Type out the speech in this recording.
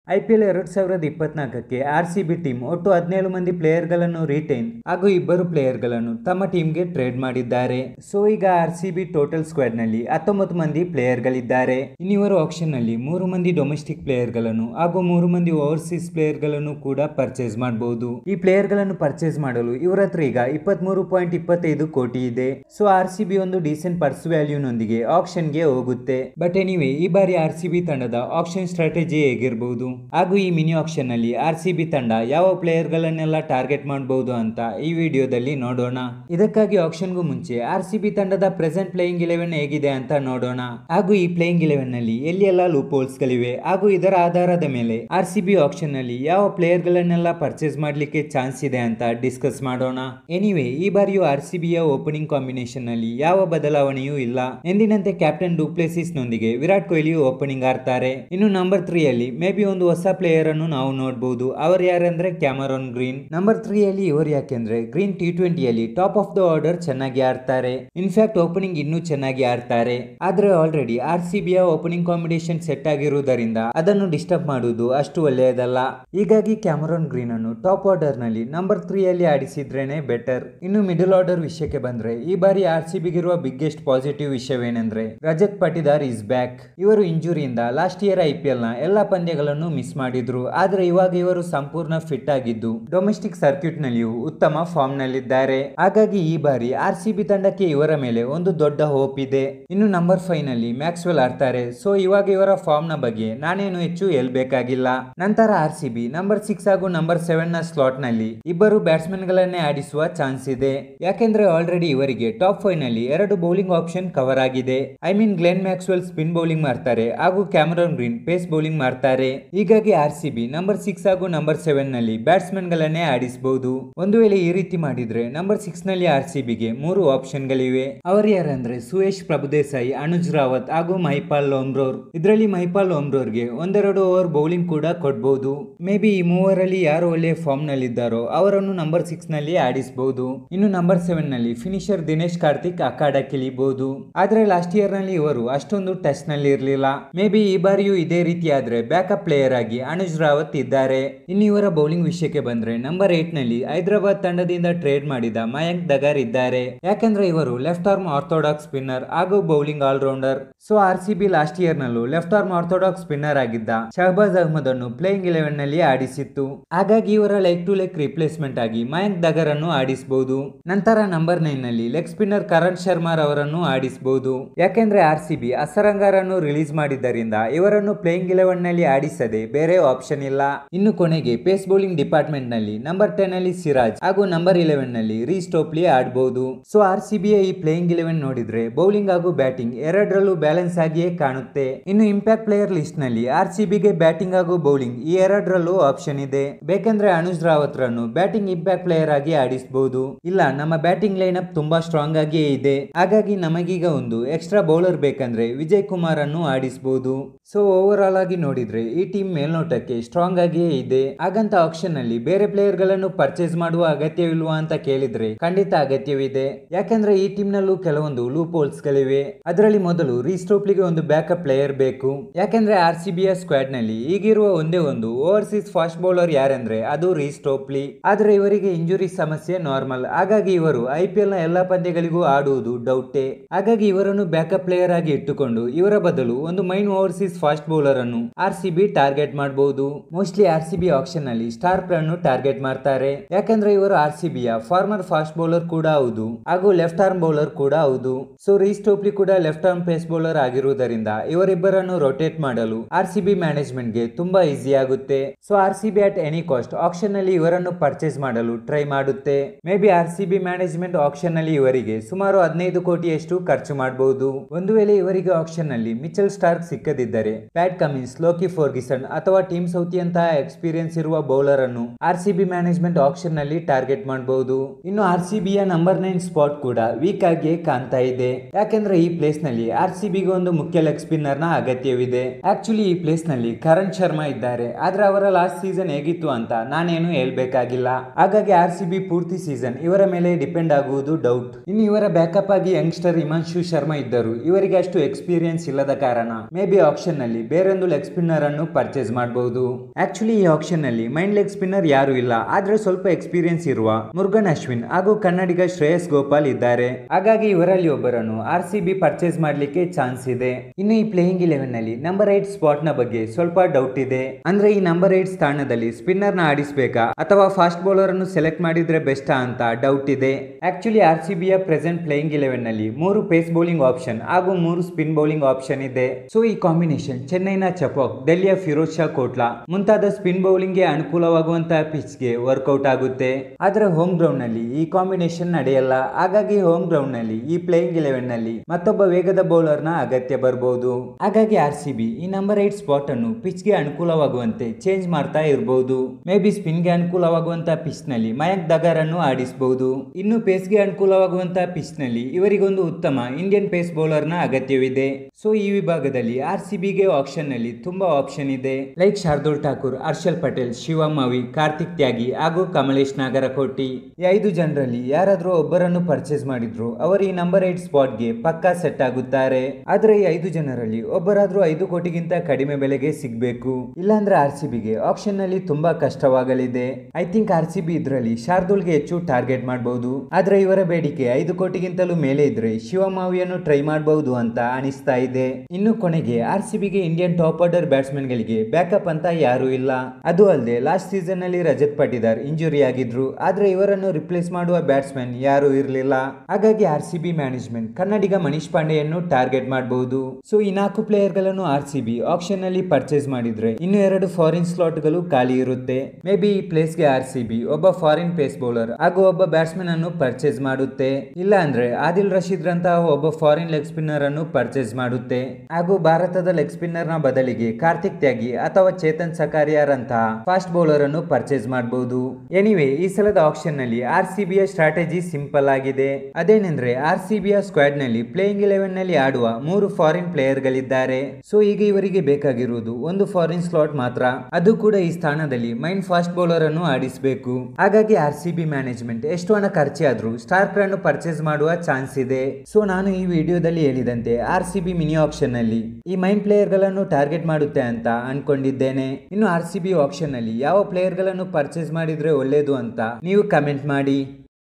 I P L ಎರಡ್ ಸಾವಿರದ ಇಪ್ಪತ್ನಾಲ್ಕಕ್ಕೆ ಆರ್ ಸಿ ಬಿ ಟೀಮ್ ಒಟ್ಟು ಹದಿನೇಳು ಮಂದಿ ಪ್ಲೇಯರ್ಗಳನ್ನು ರಿಟೈನ್ ಹಾಗೂ ಇಬ್ಬರು ಪ್ಲೇಯರ್ಗಳನ್ನು ತಮ್ಮ ಟೀಮ್ಗೆ ಟ್ರೇಡ್ ಮಾಡಿದ್ದಾರೆ ಸೊ ಈಗ R C B total squad ನಲ್ಲಿ ಹತ್ತೊಂಬತ್ತು ಮಂದಿ ಪ್ಲೇಯರ್ಗಳಿದ್ದಾರೆ ಇನ್ನಿವರು ಆಕ್ಷನ್ ನಲ್ಲಿ ಮೂರು ಮಂದಿ ಡೊಮೆಸ್ಟಿಕ್ ಪ್ಲೇಯರ್ಗಳನ್ನು ಹಾಗೂ ಮೂರು ಮಂದಿ ಓವರ್ಸೀಸ್ ಪ್ಲೇಯರ್ಗಳನ್ನು ಕೂಡ ಪರ್ಚೇಸ್ ಮಾಡಬಹುದು ಈ ಪ್ಲೇಯರ್ಗಳನ್ನು ಪರ್ಚೇಸ್ ಮಾಡಲು ಇವರ ಹತ್ರ ಈಗ ಇಪ್ಪತ್ಮೂರು ಪಾಯಿಂಟ್ ಇಪ್ಪತ್ತೈದು ಕೋಟಿ ಇದೆ ಸೊ ಆರ್ ಸಿ ಬಿ ಒಂದು ಡೀಸೆಂಟ್ ಪರ್ಸ್ ವ್ಯಾಲ್ಯೂನೊಂದಿಗೆ ಆಕ್ಷನ್ಗೆ ಹೋಗುತ್ತೆ ಬಟ್ ಎನಿವೆ ಈ ಬಾರಿ ಆರ್ ಸಿ ಬಿ ತಂಡದ ಆಕ್ಷನ್ ಸ್ಟ್ರಾಟಜಿ ಹೇಗಿರಬಹುದು ಹಾಗೂ ಈ ಮಿನಿ ಆಕ್ಷನ್ ನಲ್ಲಿ ಆರ್ ಸಿ ಬಿ ತಂಡ ಯಾವ ಪ್ಲೇಯರ್ ಗಳನ್ನೆಲ್ಲ ಟಾರ್ಗೆಟ್ ಮಾಡಬಹುದು ಅಂತ ಈ ವಿಡಿಯೋದಲ್ಲಿ ನೋಡೋಣ ಇದಕ್ಕಾಗಿ ಆಕ್ಷನ್ಗೂ ಮುಂಚೆ ಆರ್ ಸಿ ಬಿ ತಂಡದ ಪ್ರೆಸೆಂಟ್ ಪ್ಲೇಯಿಂಗ್ ಇಲೆವೆನ್ ಹೇಗಿದೆ ಅಂತ ನೋಡೋಣ ಹಾಗೂ ಈ ಪ್ಲೇಯಿಂಗ್ ಇಲೆವೆನ್ ನಲ್ಲಿ ಎಲ್ಲಿ ಎಲ್ಲ ಲೂಪ್ ಹೋಲ್ಸ್ ಗಳಿವೆ ಹಾಗೂ ಇದರ ಆಧಾರದ ಮೇಲೆ ಆರ್ ಸಿ ಬಿ ಆಕ್ಷನ್ ನಲ್ಲಿ ಯಾವ ಪ್ಲೇಯರ್ ಗಳನ್ನೆಲ್ಲ ಪರ್ಚೇಸ್ ಮಾಡ್ಲಿಕ್ಕೆ ಚಾನ್ಸ್ ಇದೆ ಅಂತ ಡಿಸ್ಕಸ್ ಮಾಡೋಣ ಎನಿವೆ ಈ ಬಾರಿಯೂ ಆರ್ ಸಿ ಬಿಯ ಓಪನಿಂಗ್ ಕಾಂಬಿನೇಷನ್ ನಲ್ಲಿ ಯಾವ ಬದಲಾವಣೆಯೂ ಇಲ್ಲ ಎಂದಿನಂತೆ ಕ್ಯಾಪ್ಟನ್ ಡೂಪ್ಲೆಸಿಸ್ ನೊಂದಿಗೆ ವಿರಾಟ್ ಕೊಹ್ಲಿ ಓಪನಿಂಗ್ ಆಡ್ತಾರೆ ಇನ್ನು ನಂಬರ್ ತ್ರೀ ಅಲ್ಲಿ ಮೇ ಬಿ ಒಂದು ಹೊಸ ಪ್ಲೇಯರ್ ಅನ್ನು ನಾವು ನೋಡಬಹುದು ಅವರು ಯಾರಂದ್ರೆ ಕ್ಯಾಮರಾನ್ ಗ್ರೀನ್ ನಂಬರ್ ತ್ರೀ ಅಲ್ಲಿ ಇವರು ಯಾಕೆಂದ್ರೆ ಗ್ರೀನ್ ಟಿ ಟ್ವೆಂಟಿಯಲ್ಲಿ ಟಾಪ್ ಆಫ್ ದ ಆರ್ಡರ್ ಚೆನ್ನಾಗಿ ಆಡ್ತಾರೆ ಇನ್ಫ್ಯಾಕ್ಟ್ ಓಪನಿಂಗ್ ಇನ್ನೂ ಚೆನ್ನಾಗಿ ಆಡ್ತಾರೆ ಆದ್ರೆ ಆಲ್ರೆಡಿ ಆರ್ ಸಿ ಬಿಯ ಓಪನಿಂಗ್ ಕಾಂಬಿನೇಷನ್ ಸೆಟ್ ಆಗಿರುವುದರಿಂದ ಅದನ್ನು ಡಿಸ್ಟರ್ಬ್ ಮಾಡುವುದು ಅಷ್ಟು ಒಳ್ಳೆಯದಲ್ಲ ಹೀಗಾಗಿ ಕ್ಯಾಮರಾನ್ ಗ್ರೀನ್ ಅನ್ನು ಟಾಪ್ ಆರ್ಡರ್ ನಲ್ಲಿ ನಂಬರ್ ತ್ರೀ ಅಲ್ಲಿ ಆಡಿಸಿದ್ರೇನೆ ಬೆಟರ್ ಇನ್ನು ಮಿಡಲ್ ಆರ್ಡರ್ ವಿಷಯಕ್ಕೆ ಬಂದ್ರೆ ಈ ಬಾರಿ ಆರ್ ಸಿ ಬಿಗಿರುವ ಬಿಗ್ಗೆಸ್ಟ್ ಪಾಸಿಟಿವ್ ವಿಷಯವೇನೆಂದ್ರೆ ರಜತ್ ಪಟಿದಾರ್ ಇಸ್ ಬ್ಯಾಕ್ ಇವರು ಇಂಜುರಿಯಿಂದ last year I P L ನ ಎಲ್ಲಾ ಪಂದ್ಯಗಳನ್ನು ಮಿಸ್ ಮಾಡಿದ್ರು ಆದ್ರೆ ಇವಾಗ ಇವರು ಸಂಪೂರ್ಣ ಫಿಟ್ ಆಗಿದ್ದು ಡೊಮೆಸ್ಟಿಕ್ ಸರ್ಕ್ಯೂಟ್ ನಲ್ಲಿಯೂ ಉತ್ತಮ ಫಾರ್ಮ್ ನಲ್ಲಿದ್ದಾರೆ ಹಾಗಾಗಿ ಈ ಬಾರಿ ಆರ್ ಸಿ ಬಿ ತಂಡಕ್ಕೆ ಇವರ ಮೇಲೆ ಒಂದು ದೊಡ್ಡ ಹೋಪ್ ಇದೆ ಇನ್ನು ನಂಬರ್ ಫೈವ್ ನಲ್ಲಿ ಮ್ಯಾಕ್ಸ್ವೆಲ್ ಆಡ್ತಾರೆ ಸೊ ಇವಾಗ ಇವರ ಫಾರ್ಮ್ ನ ಬಗ್ಗೆ ನಾನೇನು ಹೆಚ್ಚು ಹೇಳ್ಬೇಕಾಗಿಲ್ಲ ನಂತರ R C B number six ಹಾಗೂ ನಂಬರ್ ಸೆವೆನ್ ನ ಸ್ಲಾಟ್ ನಲ್ಲಿ ಇಬ್ಬರು ಬ್ಯಾಟ್ಸ್ಮನ್ ಗಳನ್ನೇ ಆಡಿಸುವ ಚಾನ್ಸ್ ಇದೆ ಯಾಕೆಂದ್ರೆ ಆಲ್ರೆಡಿ ಇವರಿಗೆ ಟಾಪ್ ಫೈವ್ ನಲ್ಲಿ ಎರಡು ಬೌಲಿಂಗ್ ಆಪ್ಷನ್ ಕವರ್ ಆಗಿದೆ I mean Glenn Maxwell spin bowling ಮಾಡ್ತಾರೆ ಹಾಗೂ ಕ್ಯಾಮರಾನ್ ಗ್ರೀನ್ ಪೇಸ್ ಬೌಲಿಂಗ್ ಮಾಡ್ತಾರೆ ಹೀಗಾಗಿ R C B number six ಹಾಗೂ ನಂಬರ್ ಸೆವೆನ್ ನಲ್ಲಿ ಬ್ಯಾಟ್ಸ್ಮನ್ ಗಳನ್ನೇ ಆಡಿಸಬಹುದು ಒಂದು ವೇಳೆ ಈ ರೀತಿ ಮಾಡಿದ್ರೆ ನಂಬರ್ ಸಿಕ್ಸ್ ನಲ್ಲಿ ಆರ್ ಸಿ ಬಿಗೆ ಮೂರು ಆಪ್ಷನ್ ಗಳಿವೆ ಅವರು ಯಾರಂದ್ರೆ ಸುಯೇಶ್ ಪ್ರಭುದೇಸಾಯಿ ಅನುಜ್ ರಾವತ್ ಹಾಗೂ ಮಹಿಪಾಲ್ ಲೋಮ್ರೋರ್ ಇದರಲ್ಲಿ ಮಹಿಪಾಲ್ ಲೋಮ್ರೋರ್ಗೆ ಒಂದೆರಡು ಓವರ್ ಬೌಲಿಂಗ್ ಕೂಡ ಕೊಡಬಹುದು ಮೇ ಬಿ ಈ ಮೂವರಲ್ಲಿ ಯಾರು ಒಳ್ಳೆಯ ಫಾರ್ಮ್ ನಲ್ಲಿದ್ದಾರೋ ಅವರನ್ನು ನಂಬರ್ ಸಿಕ್ಸ್ ನಲ್ಲಿ ಆಡಿಸಬಹುದು ಇನ್ನು ನಂಬರ್ ಸೆವೆನ್ ನಲ್ಲಿ ಫಿನಿಶರ್ ದಿನೇಶ್ ಕಾರ್ತಿಕ್ ಅಖಾಡಕ್ಕಿಳಿಬಹುದು ಆದ್ರೆ ಲಾಸ್ಟ್ ಇಯರ್ ನಲ್ಲಿ ಇವರು ಅಷ್ಟೊಂದು ಟೆಸ್ಟ್ ನಲ್ಲಿ ಇರಲಿಲ್ಲ ಮೇ ಬಿ ಈ ಬಾರಿಯೂ ಇದೇ ರೀತಿ ಆದ್ರೆ ಬ್ಯಾಕಪ್ ಪ್ಲೇಯರ್ ಆಗಿ ಅನುಜ್ ರಾವತ್ ಇದ್ದಾರೆ ಇನ್ನು ಇವರ ಬೌಲಿಂಗ್ ವಿಷಯಕ್ಕೆ ಬಂದ್ರೆ ನಂಬರ್ ಏಟ್ ನಲ್ಲಿ ಹೈದರಾಬಾದ್ ತಂಡದಿಂದ ಟ್ರೇಡ್ ಮಾಡಿದ ಮಯಾಂಕ್ ದಗರ್ ಇದ್ದಾರೆ ಯಾಕಂದ್ರೆ ಇವರು ಲೆಫ್ಟ್ ಆರ್ಮ್ ಆರ್ಥೋಡಾಕ್ಸ್ ಸ್ಪಿನ್ನರ್ ಹಾಗೂ bowling allrounder so R C B last year ನಲ್ಲೂ ಲೆಫ್ಟ್ ಆರ್ಮ್ ಆರ್ಥೋಡಾಕ್ಸ್ ಸ್ಪಿನ್ನರ್ ಆಗಿದ್ದ ಶಹಬಾಜ್ ಅಹ್ಮದ್ ಅನ್ನು ಪ್ಲೇಯಿಂಗ್ ಇಲೆವೆನ್ ನಲ್ಲಿ ಆಡಿಸಿತ್ತು ಹಾಗಾಗಿ ಇವರ ಲೆಗ್ ಟು ಲೆಗ್ ರಿಪ್ಲೇಸ್ಮೆಂಟ್ ಆಗಿ ಮಯಾಂಕ್ ದಗರ್ ಅನ್ನು ಆಡಿಸಬಹುದು ನಂತರ ನಂಬರ್ ನೈನ್ ನಲ್ಲಿ ಲೆಗ್ ಸ್ಪಿನ್ನರ್ ಕರಣ್ ಶರ್ಮಾರ್ ಅವರನ್ನು ಆಡಿಸಬಹುದು ಯಾಕೆಂದ್ರೆ ಆರ್ ಸಿ ಬಿ ಅಸರಂಗಾರನ್ನು ರಿಲೀಸ್ ಮಾಡಿದ್ದರಿಂದ ಇವರನ್ನು ಪ್ಲೇಯಿಂಗ್ ಇಲೆವೆನ್ ನಲ್ಲಿ ಆಡಿಸದೆ ಬೇರೆ ಆಪ್ಷನ್ ಇಲ್ಲ ಇನ್ನು ಕೊನೆಗೆ ಪೇಸ್ ಬೌಲಿಂಗ್ ಡಿಪಾರ್ಟ್ಮೆಂಟ್ ನಲ್ಲಿ ನಂಬರ್ ಟೆನ್ ಅಲ್ಲಿ ಸಿರಾಜ್ ಹಾಗೂ ನಂಬರ್ ಇಲೆವೆನ್ ನಲ್ಲಿ ರೀ ಸ್ಟೋಪ್ಲಿ ಆಡಬಹುದು ಸೊ ಆರ್ ಸಿ ಬಿಯ ಈ ಪ್ಲೇಯಿಂಗ್ ಇಲೆವೆನ್ ನೋಡಿದ್ರೆ ಬೌಲಿಂಗ್ ಹಾಗೂ ಬ್ಯಾಟಿಂಗ್ ಎರಡರಲ್ಲೂ ಬ್ಯಾಲೆನ್ಸ್ ಆಗಿಯೇ ಕಾಣುತ್ತೆ ಇನ್ನು ಇಂಪ್ಯಾಕ್ಟ್ ಪ್ಲೇಯರ್ ಲಿಸ್ಟ್ ನಲ್ಲಿ ಆರ್ ಸಿ ಬಿಗೆ ಬ್ಯಾಟಿಂಗ್ ಹಾಗೂ ಬೌಲಿಂಗ್ ಈ ಎರಡರಲ್ಲೂ ಆಪ್ಷನ್ ಇದೆ ಬೇಕಂದ್ರೆ ಅನುಜ್ ರಾವತ್ ರನ್ನು ಬ್ಯಾಟಿಂಗ್ ಇಂಪ್ಯಾಕ್ಟ್ ಪ್ಲೇಯರ್ ಆಗಿ ಆಡಿಸಬಹುದು ಇಲ್ಲ ನಮ್ಮ ಬ್ಯಾಟಿಂಗ್ ಲೈನ್ ಅಪ್ ತುಂಬಾ ಸ್ಟ್ರಾಂಗ್ ಆಗಿಯೇ ಇದೆ ಹಾಗಾಗಿ ನಮಗೀಗ ಒಂದು ಎಕ್ಸ್ಟ್ರಾ ಬೌಲರ್ ಬೇಕಂದ್ರೆ ವಿಜಯ್ ಕುಮಾರ್ ಅನ್ನು ಆಡಿಸಬಹುದು ಸೊ ಓವರ್ ಆಲ್ ಆಗಿ ನೋಡಿದ್ರೆ ಈ ಟೀಮ್ ಮೇಲ್ನೋಟಕ್ಕೆ ಸ್ಟ್ರಾಂಗ್ ಆಗಿಯೇ ಇದೆ ಹಾಗಂತ ಆಕ್ಷನ್ ನಲ್ಲಿ ಬೇರೆ ಪ್ಲೇಯರ್ ಗಳನ್ನು ಪರ್ಚೇಸ್ ಮಾಡುವ ಅಗತ್ಯವಿಲ್ವಾ ಅಂತ ಕೇಳಿದ್ರೆ ಖಂಡಿತ ಅಗತ್ಯವಿದೆ ಯಾಕಂದ್ರೆ ಈ ಟೀಮ್ ನಲ್ಲೂ ಕೆಲವೊಂದು ಲೂಪ್ ಹೋಲ್ಸ್ ಗಳಿವೆ ಅದರಲ್ಲಿ ಮೊದಲು ರೀಸ್ಟೋಪ್ಲಿಗೆ ಒಂದು ಬ್ಯಾಕಪ್ ಪ್ಲೇಯರ್ ಬೇಕು ಯಾಕಂದ್ರೆ ಆರ್ ಸಿ ಬಿಯ ಸ್ಕ್ವಾಡ್ ನಲ್ಲಿ ಈಗಿರುವ ಒಂದೇ ಒಂದು ಓವರ್ಸೀಸ್ ಫಾಸ್ಟ್ ಬೌಲರ್ ಯಾರೆಂದ್ರೆ ಅದು ರೀಸ್ಟೋಪ್ಲಿ ಆದ್ರೆ ಇವರಿಗೆ ಇಂಜುರಿ ಸಮಸ್ಯೆ ನಾರ್ಮಲ್ ಹಾಗಾಗಿ ಇವರು ಐ ಪಿ ಎಲ್ ನ ಎಲ್ಲಾ ಪಂದ್ಯಗಳಿಗೂ ಆಡುವುದು ಡೌಟೇ ಹಾಗಾಗಿ ಇವರನ್ನು ಬ್ಯಾಕಪ್ ಪ್ಲೇಯರ್ ಆಗಿ ಇಟ್ಟುಕೊಂಡು ಇವರ ಬದಲು ಒಂದು ಮೈನ್ ಓವರ್ಸೀಸ್ ಫಾಸ್ಟ್ ಬೌಲರ್ ಅನ್ನು ಆರ್ ಸಿ ಬಿ ಟಾರ್ಗೆಟ್ ಮಾಡಬಹುದು mostly R C B option ನಲ್ಲಿ ಸ್ಟಾರ್ ಅನ್ನು ಟಾರ್ಗೆಟ್ ಮಾಡ್ತಾರೆ ಯಾಕಂದ್ರೆ ಇವರು ಆರ್ ಸಿ ಬಿಯ ಫಾರ್ಮರ್ ಫಾಸ್ಟ್ ಬೌಲರ್ ಕೂಡ ಹೌದು ಹಾಗೂ ಲೆಫ್ಟ್ ಆರ್ಮ್ ಬೌಲರ್ ಕೂಡ ಹೌದು ಸೊ ರೀಸ್ಟೋಪ್ಲಿ ಕೂಡ ಲೆಫ್ಟ್ ಆರ್ಮ್ ಪೇಸ್ ಬೌಲರ್ ಆಗಿರುವುದರಿಂದ ಇವರಿಬ್ಬರನ್ನು ರೊಟೇಟ್ ಮಾಡಲು ಆರ್ ಸಿ ಬಿ ಮ್ಯಾನೇಜ್ಮೆಂಟ್ ಗೆ ತುಂಬಾ ಈಸಿ ಆಗುತ್ತೆ so R C B at any cost option ನಲ್ಲಿ ಇವರನ್ನು ಪರ್ಚೇಸ್ ಮಾಡಲು ಟ್ರೈ ಮಾಡುತ್ತೆ maybe R C B management option ನಲ್ಲಿ ಇವರಿಗೆ ಸುಮಾರು ಹದಿನೈದು ಕೋಟಿಯಷ್ಟು ಖರ್ಚು ಮಾಡಬಹುದು ಒಂದು ವೇಳೆ ಇವರಿಗೆ ಆಪ್ಷನ್ ನಲ್ಲಿ ಮಿಚಲ್ ಸ್ಟಾರ್ಕ್ ಸಿಕ್ಕದಿದ್ದರೆ ಪ್ಯಾಟ್ ಕಮಿನ್ಸ್ ಲೋಕಿ ಫೋರ್ಗಿಸನ್ ಅಥವಾ ಟೀಮ್ ಸೌತಿಯಂತಹ ಎಕ್ಸ್ಪೀರಿಯನ್ಸ್ ಇರುವ ಬೌಲರ್ ಅನ್ನು R C B management option ನಲ್ಲಿ ಟಾರ್ಗೆಟ್ ಮಾಡಬಹುದು ಇನ್ನು ಆರ್ ಸಿ ಬಿಯ ನಂಬರ್ ನೈನ್ ಸ್ಪಾಟ್ ಕೂಡ ವೀಕ್ ಆಗಿಯೇ ಕಾಣ್ತಾ ಇದೆ ಯಾಕೆಂದ್ರೆ ಈ ಪ್ಲೇಸ್ ನಲ್ಲಿ ಆರ್ ಸಿ ಬಿಗೆ ಒಂದು ಮುಖ್ಯ ಲೆಗ್ ಸ್ಪಿನ್ನರ್ ನ ಅಗತ್ಯವಿದೆ ಆಕ್ಚುಲಿ ಈ ಪ್ಲೇಸ್ ನಲ್ಲಿ ಕರಣ್ ಶರ್ಮಾ ಇದ್ದಾರೆ ಆದ್ರೆ ಅವರ ಲಾಸ್ಟ್ ಸೀಸನ್ ಹೇಗಿತ್ತು ಅಂತ ನಾನೇನು ಹೇಳ್ಬೇಕಾಗಿಲ್ಲ ಹಾಗಾಗಿ ಆರ್ ಸಿ ಬಿ ಪೂರ್ತಿ ಸೀಸನ್ ಇವರ ಮೇಲೆ ಡಿಪೆಂಡ್ ಆಗುವುದು ಡೌಟ್ ಇನ್ನು ಇವರ ಬ್ಯಾಕಪ್ ಆಗಿ ಯಂಗ್ಸ್ಟರ್ ಹಿಮಾಂಶು ಶರ್ಮಾ ಇದ್ದರು ಇವರಿಗೆ ಅಷ್ಟು ಎಕ್ಸ್ಪೀರಿಯನ್ಸ್ ಇಲ್ಲದ ಕಾರಣ ಮೇ ಬಿ ಆಪ್ಷನ್ ನಲ್ಲಿ ಬೇರೊಂದು ಲೆಗ್ ಸ್ಪಿನ್ನರ್ ಅನ್ನು ಪರ್ಚೇಸ್ ಪರ್ಚೇಸ್ ಮಾಡಬಹುದು ಆಕ್ಚುಲಿ ಈ ಆಪ್ಷನ್ ನಲ್ಲಿ ಮೈಂಡ್ ಲೆಗ್ ಸ್ಪಿನ್ನರ್ ಯಾರು ಇಲ್ಲ ಆದ್ರೆ ಸ್ವಲ್ಪ ಎಕ್ಸ್ಪೀರಿಯನ್ಸ್ ಇರುವ ಮುರುಗನ್ ಅಶ್ವಿನ್ ಹಾಗೂ ಕನ್ನಡಿಗ ಶ್ರೇಯಸ್ ಗೋಪಾಲ್ ಇದ್ದಾರೆ ಹಾಗಾಗಿ ಇವರಲ್ಲಿ ಒಬ್ಬರನ್ನು ಆರ್ ಸಿ ಬಿ ಪರ್ಚೇಸ್ ಮಾಡ್ಲಿಕ್ಕೆ ಚಾನ್ಸ್ ಇದೆ ಇನ್ನು ಈ ಪ್ಲೇಯಿಂಗ್ ಇಲೆವೆನ್ ನಲ್ಲಿ ನಂಬರ್ ಏಟ್ ಸ್ಪಾಟ್ ನ ಬಗ್ಗೆ ಸ್ವಲ್ಪ ಡೌಟ್ ಇದೆ ಅಂದ್ರೆ ಈ ನಂಬರ್ ಏಟ್ ಸ್ಥಾನದಲ್ಲಿ ಸ್ಪಿನ್ನರ್ ನ ಆಡಿಸ್ಬೇಕಾ ಅಥವಾ ಫಾಸ್ಟ್ ಬೌಲರ್ ಅನ್ನು ಸೆಲೆಕ್ಟ್ ಮಾಡಿದ್ರೆ ಬೆಸ್ಟಾ ಅಂತ ಡೌಟ್ ಇದೆ ಆಕ್ಚುಲಿ ಆರ್ ಸಿ ಬಿಯ ಪ್ರೆಸೆಂಟ್ ಪ್ಲೇಯಿಂಗ್ ಇಲೆವೆನ್ ನಲ್ಲಿ ಮೂರು ಪೇಸ್ ಬೌಲಿಂಗ್ ಆಪ್ಷನ್ ಹಾಗೂ ಮೂರು ಸ್ಪಿನ್ ಬೌಲಿಂಗ್ ಆಪ್ಷನ್ ಇದೆ ಸೊ ಈ ಕಾಂಬಿನೇಷನ್ ಚೆನ್ನೈನ ಚಪಾಕ್ ಡೆಲ್ಲಿಯ ಫಿರೋಜ್ ಶಾ ಕೋಟ್ಲಾ ಮುಂತಾದ ಸ್ಪಿನ್ ಬೌಲಿಂಗ್ ಗೆ ಅನುಕೂಲವಾಗುವಂತಹ ಪಿಚ್ ಗೆ ವರ್ಕೌಟ್ ಆಗುತ್ತೆ ಆದ್ರೆ ಹೋಮ್ ಗ್ರೌಂಡ್ ನಲ್ಲಿ ಈ ಕಾಂಬಿನೇಷನ್ ನಡೆಯಲ್ಲ ಹಾಗಾಗಿ ಹೋಮ್ ಗ್ರೌಂಡ್ ನಲ್ಲಿ ಈ ಪ್ಲೇಯಿಂಗ್ ಇಲೆವೆನ್ ನಲ್ಲಿ ಮತ್ತೊಬ್ಬ ವೇಗದ ಬೌಲರ್ ನ ಅಗತ್ಯ ಬರಬಹುದು ಹಾಗಾಗಿ ಆರ್ ಸಿ ಬಿ ಈ ನಂಬರ್ ಏಟ್ ಸ್ಪಾಟ್ ಅನ್ನು ಪಿಚ್ ಗೆ ಅನುಕೂಲವಾಗುವಂತೆ ಚೇಂಜ್ ಮಾಡ್ತಾ ಇರಬಹುದು ಮೇ ಬಿ ಸ್ಪಿನ್ ಗೆ ಅನುಕೂಲವಾಗುವಂತಹ ಪಿಚ್ ನಲ್ಲಿ ಮಯಾಂಕ್ ದಗರ್ ಅನ್ನು ಆಡಿಸಬಹುದು ಇನ್ನು ಪೇಸ್ ಗೆ ಅನುಕೂಲವಾಗುವಂತಹ ಪಿಚ್ ನಲ್ಲಿ ಇವರಿಗೊಂದು ಉತ್ತಮ ಇಂಡಿಯನ್ ಪೇಸ್ ಬೌಲರ್ ನ ಅಗತ್ಯವಿದೆ ಸೊ ಈ ವಿಭಾಗದಲ್ಲಿ ಆರ್ ಸಿ ಬಿಗೆ ಆಪ್ಷನ್ ನಲ್ಲಿ ತುಂಬಾ ಆಪ್ಷನ್ ಇದೆ ಲೈಕ್ ಶಾರ್ದೂಲ್ ಠಾಕೂರ್ ಹರ್ಷಲ್ ಪಟೇಲ್ ಶಿವಮ್ ಅವಿ ಕಾರ್ತಿಕ್ ತ್ಯಾಗಿ ಹಾಗೂ ಕಮಲೇಶ್ ನಾಗರಕೋಟಿ ಈ ಐದು ಜನರಲ್ಲಿ ಯಾರಾದ್ರೂ ಒಬ್ಬರನ್ನು ಪರ್ಚೇಸ್ ಮಾಡಿದ್ರು ಅವರು ಈ ನಂಬರ್ ಏಟ್ ಸ್ಪಾಟ್ ಗೆ ಪಕ್ಕಾ ಸೆಟ್ ಆಗುತ್ತಾರೆ ಆದ್ರೆ ಈ ಐದು ಜನರಲ್ಲಿ ಒಬ್ಬರಾದ್ರೂ ಐದು ಕೋಟಿಗಿಂತ ಕಡಿಮೆ ಬೆಲೆಗೆ ಸಿಗ್ಬೇಕು ಇಲ್ಲಾಂದ್ರೆ ಆರ್ ಸಿ ಬಿಗೆ ಆಪ್ಷನ್ ನಲ್ಲಿ ತುಂಬಾ ಕಷ್ಟವಾಗಲಿದೆ I think R C B ಇದ್ರಲ್ಲಿ ಶಾರ್ದೂಲ್ಗೆ ಹೆಚ್ಚು ಟಾರ್ಗೆಟ್ ಮಾಡಬಹುದು ಆದ್ರೆ ಇವರ ಬೇಡಿಕೆ ಐದು ಕೋಟಿಗಿಂತಲೂ ಮೇಲೆ ಇದ್ರೆ ಶಿವಮಾವಿಯನ್ನು ಟ್ರೈ ಮಾಡಬಹುದು ಅಂತ ಅನಿಸ್ತಾ ಇದೆ ಇನ್ನು ಕೊನೆಗೆ ಆರ್ ಸಿ ಬಿಗೆ ಇಂಡಿಯನ್ ಟಾಪ್ ಆರ್ಡರ್ ಬ್ಯಾಟ್ಸ್ಮನ್ ಗಳಿಗೆ ಬ್ಯಾಕಪ್ ಅಂತ ಯಾರು ಇಲ್ಲ ಅದು ಅಲ್ಲದೆ ಲಾಸ್ಟ್ ಸೀಸನ್ ನಲ್ಲಿ ರಜತ್ ಪಟಿದಾರ್ ಇಂಜುರಿ ಆಗಿದ್ರು ಆದ್ರೆ ಇವರನ್ನು ರಿಪ್ಲೇಸ್ ಮಾಡುವ ಬ್ಯಾಟ್ಸ್ಮನ್ ಯಾರು ಇರಲಿಲ್ಲ ಹಾಗಾಗಿ ಆರ್ ಸಿ ಬಿ ಮ್ಯಾನೇಜ್ಮೆಂಟ್ ಕನ್ನಡಿಗ ಮನೀಶ್ ಪಾಂಡೆಯನ್ನು ಟಾರ್ಗೆಟ್ ಮಾಡಬಹುದು ಸೊ ಈ ನಾಲ್ಕು ಪ್ಲೇಯರ್ ಗಳನ್ನು ಆರ್ ಸಿ ಬಿ ಆಪ್ಷನ್ ನಲ್ಲಿ ಪರ್ಚೇಸ್ ಮಾಡಿದ್ರೆ ಇನ್ನು ಎರಡು ಫಾರಿನ್ ಸ್ಲಾಟ್ ಗಳು ಖಾಲಿ ಇರುತ್ತೆ ಮೇ ಬಿ ಈ ಪ್ಲೇಸ್ ಗೆ ಆರ್ ಸಿ ಬಿ ಒಬ್ಬ ಫಾರಿನ್ ಪೇಸ್ ಬೌಲರ್ ಹಾಗೂ ಒಬ್ಬ ಬ್ಯಾಟ್ಸ್ಮನ್ ಅನ್ನು ಪರ್ಚೇಸ್ ಮಾಡುತ್ತೆ ಇಲ್ಲ ಅಂದ್ರೆ ಆದಿಲ್ ರಶೀದ್ ರಂತಹ ಒಬ್ಬ ಫಾರಿನ್ ಲೆಗ್ ಸ್ಪಿನ್ನರ್ ಅನ್ನು ಪರ್ಚೇಸ್ ಮಾಡುತ್ತೆ ಹಾಗೂ ಭಾರತದ ಲೆಗ್ ಸ್ಪಿನ್ನರ್ ನ ಬದಲಿಗೆ ಕಾರ್ತಿಕ್ ತ್ಯಾಗಿ ಅಥವಾ ಚೇತನ್ ಸಕಾರಿಯಾರಂತಹ ಫಾಸ್ಟ್ ಬೌಲರ್ ಅನ್ನು ಪರ್ಚೇಸ್ ಮಾಡಬಹುದು ಎನಿವೆ ಈ ಸಲದ ಆಪ್ಷನ್ ನಲ್ಲಿ ಆರ್ ಸಿ ಬಿಯ ಸ್ಟ್ರಾಟಜಿ ಸಿಂಪಲ್ ಆಗಿದೆ ಅದೇನೆಂದ್ರೆ ಆರ್ ಸಿ ಬಿಯ ಸ್ಕ್ವಾಡ್ ನಲ್ಲಿ ಪ್ಲೇಯಿಂಗ್ ಇಲೆವೆನ್ ನಲ್ಲಿ ಆಡುವ ಮೂರು ಫಾರಿನ್ ಪ್ಲೇಯರ್ ಗಳಿದ್ದಾರೆ ಸೊ ಈಗ ಇವರಿಗೆ ಬೇಕಾಗಿರುವುದು ಒಂದು ಫಾರಿನ್ ಸ್ಲಾಟ್ ಮಾತ್ರ ಅದು ಕೂಡ ಈ ಸ್ಥಾನದಲ್ಲಿ ಮೈಂಡ್ ಫಾಸ್ಟ್ ಬೌಲರ್ ಅನ್ನು ಆಡಿಸಬೇಕು ಹಾಗಾಗಿ ಆರ್ ಸಿ ಬಿ ಮ್ಯಾನೇಜ್ಮೆಂಟ್ ಎಷ್ಟು ಹಣ ಖರ್ಚಾದ್ರೂ ಸ್ಟಾರ್ಕ್ ಅನ್ನು ಪರ್ಚೇಸ್ ಮಾಡುವ ಚಾನ್ಸ್ ಇದೆ ಸೊ ನಾನು ಈ ವಿಡಿಯೋದಲ್ಲಿ ಹೇಳಿದಂತೆ R C B mini option ನಲ್ಲಿ ಈ ಮೈಂಡ್ ಪ್ಲೇಯರ್ ಗಳನ್ನು ಟಾರ್ಗೆಟ್ ಮಾಡುತ್ತೆ ಅಂತ ಅನ್ಕೊಂಡಿದ್ದೇನೆ ಇನ್ನು ಆರ್ ಸಿ ಬಿ ಆಪ್ಷನ್ ನಲ್ಲಿ ಯಾವ ಪ್ಲೇಯರ್ ಗಳನ್ನು ಪರ್ಚೇಸ್ ಮಾಡಿದ್ರೆ ಒಳ್ಳೇದು ಅಂತ ನೀವು ಕಮೆಂಟ್ ಮಾಡಿ